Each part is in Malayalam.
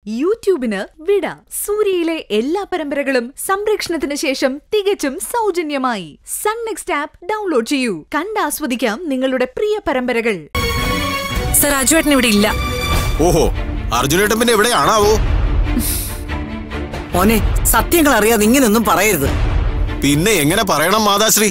യൂട്യൂബിന് വിട സൂര്യയിലെ എല്ലാ പരമ്പരകളും സംരക്ഷണത്തിന് ശേഷം തികച്ചും സൗജന്യമായി സൺ നെക്സ്റ്റ് ആപ്പ് ഡൗൺലോഡ് ചെയ്യൂ കണ്ടാസ്വദിക്കാം നിങ്ങളുടെ പ്രിയ പരമ്പരകൾ സർ അജുവേട്ടൻ ഇവിടെ ഇല്ല ഓഹോ അർജുനേട്ടൻ പിന്നെ എവിടെയാണാവോ മോനെ സത്യങ്ങൾ അറിയാതെ ഇങ്ങനെയൊന്നും പറയരുത് പിന്നെ എങ്ങനെ പറയണം മാതാശ്രീ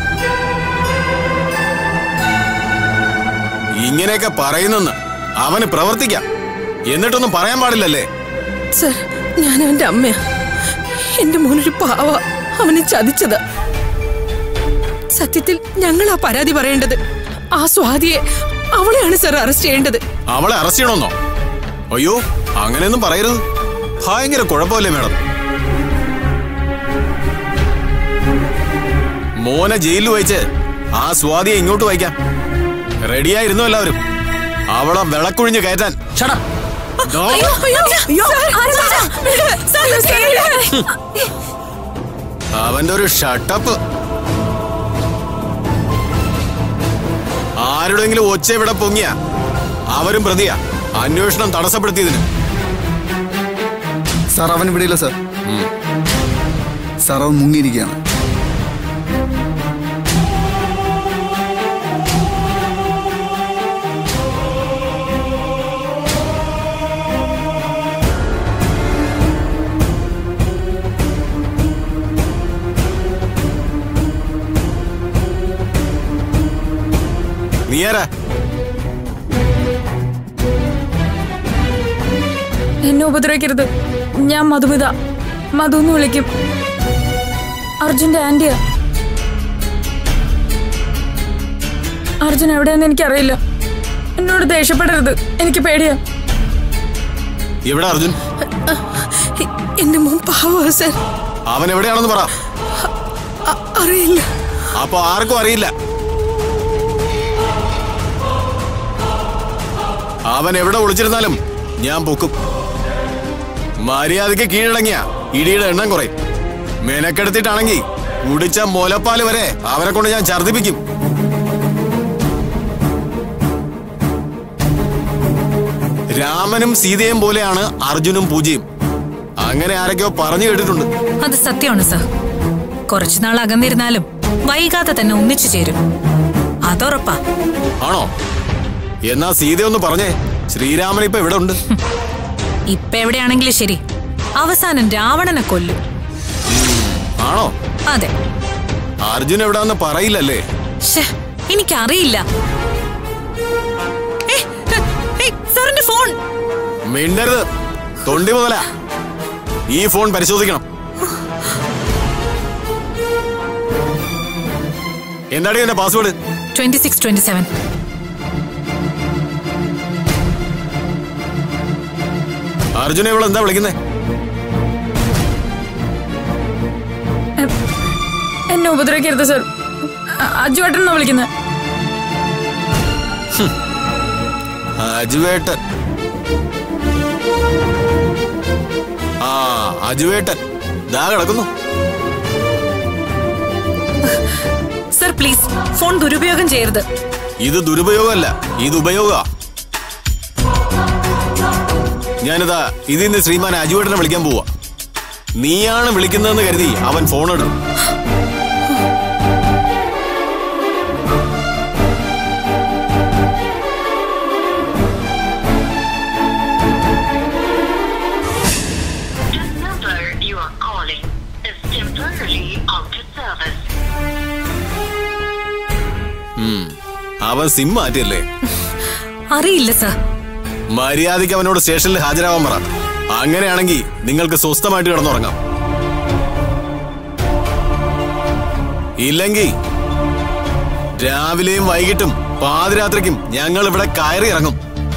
ഇങ്ങനെയൊക്കെ പറയുന്നെന്ന് അവന് പ്രവർത്തിക്കാം എന്നിട്ടൊന്നും പറയാൻ പാടില്ലല്ലേ സർ ഞാൻ അവന്റെ അമ്മയാ എന്റെ മോനൊരു പാവ അവനെ ചതിച്ചതാ സത്യത്തിൽ ഞങ്ങളാ പരാതി പറയേണ്ടത് ആ സ്വാതിയെ അവളെയാണ് സർ അറസ്റ്റ് ചെയ്യേണ്ടത് അവളെ അറസ്റ്റ് ചെയ്യണമെന്നോ അയ്യോ അങ്ങനെയൊന്നും പറയരുത് ഭയങ്കര കുഴപ്പമല്ലേ മേഡം മോനെ ജയിലിൽ വഹിച്ച് ആ സ്വാതിയെ ഇങ്ങോട്ട് വയ്ക്കാം റെഡിയായിരുന്നു എല്ലാവരും അവളെ വിളക്കുഴിഞ്ഞ് കയറ്റാൻ ഷടാ ദോ, അവന്റെ ഒരു ഷട്ടപ്പ് ആരുടെങ്കിലും ഒച്ച ഇവിടെ പൊങ്ങിയ അവരും പ്രതിയാ അന്വേഷണം തടസ്സപ്പെടുത്തിയതിന് സാർ അവൻ ഇവിടെയില്ല സാർ സാർ അവൻ മുങ്ങിയിരിക്കുകയാണ് നീ ആരാ എന്നെ ഉപദ്രവിക്കരുത് ഞാൻ മധുമിത മധു എന്ന് വിളിക്കും അർജുന്റെ ആന്റിയാ അർജുൻ എവിടെയെന്ന് എനിക്കറിയില്ല എന്നോട് ദേഷ്യപ്പെടരുത് എനിക്ക് പേടിയാ ഇവിടെ അർജുൻ എന്റെ മോൻ പാവാ സർ അവൻ എവിടെയാണെന്ന് പറ അറിയില്ല അപ്പൊ ആർക്കും അറിയില്ല അവൻ എവിടെ ഒളിച്ചിരുന്നാലും ഞാൻ പൊക്കും മര്യാദയ്ക്ക് കീഴടങ്ങിയ ഇടിയുടെ എണ്ണം കുറയും മെനക്കെടുത്തിട്ടാണെങ്കിൽ കുടിച്ച മുലപ്പാല് വരെ അവരെ കൊണ്ട് ഞാൻ ഛർദിപ്പിക്കും രാമനും സീതയും പോലെയാണ് അർജുനും പൂജയും അങ്ങനെ ആരൊക്കെയോ പറഞ്ഞു കേട്ടിട്ടുണ്ട് അത് സത്യമാണ് സർ കുറച്ചുനാൾ അകന്നിരുന്നാലും വൈകാതെ തന്നെ ഒന്നിച്ചു ചേരും അതുറപ്പാ ആണോ എന്നാ സീത ഒന്ന് പറഞ്ഞേ ശ്രീരാമൻ ഇപ്പൊ എവിടെ ഉണ്ട് ഇപ്പൊ എവിടെയാണെങ്കിലും ശരി അവസാനം രാവണനെ കൊല്ലും ആണോ അതെ അർജുൻ എവിടാന്ന് പറയില്ലല്ലേ ശ്ശെ, എനിക്കറിയില്ല ഏയ്, ഏയ്, ഏയ്, സാറിന്റെ ഫോൺ മിണ്ടരുത് തൊണ്ടി മുതല ഈ ഫോൺ പരിശോധിക്കണം എന്താടി എന്റെ password twenty six twenty seven അർജുനെ ഇവിടെ എന്താ വിളിക്കുന്നേ എന്നെ ഉപദ്രവിക്കരുത് സർ അജുവേട്ടൻ എന്നാ വിളിക്കുന്നത് അജുവേട്ടൻ ആ അജുവേട്ടൻ ദാ കിടക്കുന്നു സർ പ്ലീസ് ഫോൺ ദുരുപയോഗം ചെയ്യരുത് ഇത് ദുരുപയോഗമല്ല ഇത് ഉപയോഗ ഞാനിതാ ഇതിന്ന് ശ്രീമാൻ അജുവേട്ടനെ വിളിക്കാൻ പോവാ നീയാണ് വിളിക്കുന്നതെന്ന് കരുതി അവൻ ഫോൺ എടുക്കും The number you are calling is temporarily out of service. അവൻ സിം മാറ്റിയല്ലേ അറിയില്ല സർ മര്യാദയ്ക്ക് അവനോട് സ്റ്റേഷനിൽ ഹാജരാവാൻ പറ അങ്ങനെയാണെങ്കിൽ നിങ്ങൾക്ക് സ്വസ്ഥമായിട്ട് കിടന്നുറങ്ങാം ഇല്ലെങ്കിൽ രാവിലെയും വൈകിട്ടും പാതിരാത്രിക്കും ഞങ്ങൾ ഇവിടെ കയറി ഇറങ്ങും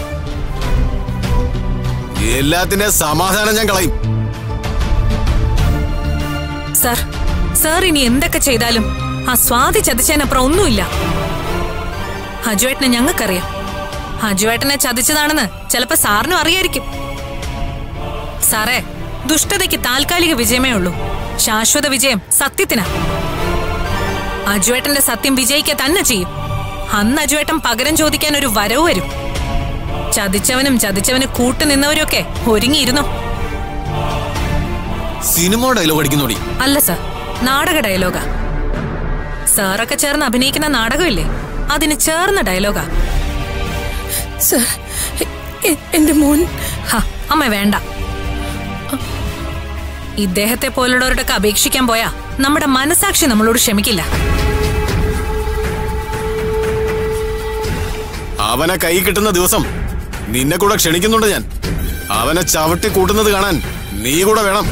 എല്ലാത്തിന്റെ സമാധാനം ഞാൻ കളയും സർ സർ ഇനി എന്തൊക്കെ ചെയ്താലും ആ സ്വാതി ചതിച്ചതിനപ്പുറം ഒന്നുമില്ല ഹജുവേട്ടനെ ഞങ്ങൾക്കറിയാം ഹജുവേട്ടനെ ചതിച്ചതാണെന്ന് ചിലപ്പോ സാറിനും അറിയായിരിക്കും സാറേ ദുഷ്ടതയ്ക്ക് താൽക്കാലിക വിജയമേ ഉള്ളൂ ശാശ്വത വിജയം സത്യത്തിനാ അജുവേട്ടന്റെ സത്യം വിജയിക്കുക തന്നെ ചെയ്യും അന്ന് അജുവേട്ടൻ പകരം ചോദിക്കാൻ ഒരു വരവ് വരും ചതിച്ചവനും ചതിച്ചവന് കൂട്ടു നിന്നവരൊക്കെ ഒരുങ്ങിയിരുന്നോ സിനിമ ഡയലോഗ് അടിക്കുന്നോടി അല്ല സർ നാടക ഡയലോഗാ സാറൊക്കെ ചേർന്ന് അഭിനയിക്കുന്ന നാടകമില്ലേ അതിന് ചേർന്ന ഡയലോഗാ സർ എ- എ- എന്റെ മോൻ ഹ, അമ്മ വേണ്ട ഇദ്ദേഹത്തെ പോലുള്ളവരോടൊക്കെ അപേക്ഷിക്കാൻ പോയാ നമ്മുടെ മനസാക്ഷി നമ്മളോട് ക്ഷമിക്കില്ല അവനെ കൈ കിട്ടുന്ന ദിവസം നിന്നെ കൂടെ ക്ഷണിക്കുന്നുണ്ട് ഞാൻ അവനെ ചവിട്ടി കൂട്ടുന്നത് കാണാൻ നീ കൂടെ വേണം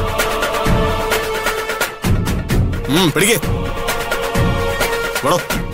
ഉം, പിടിക്ക്. വാടോ.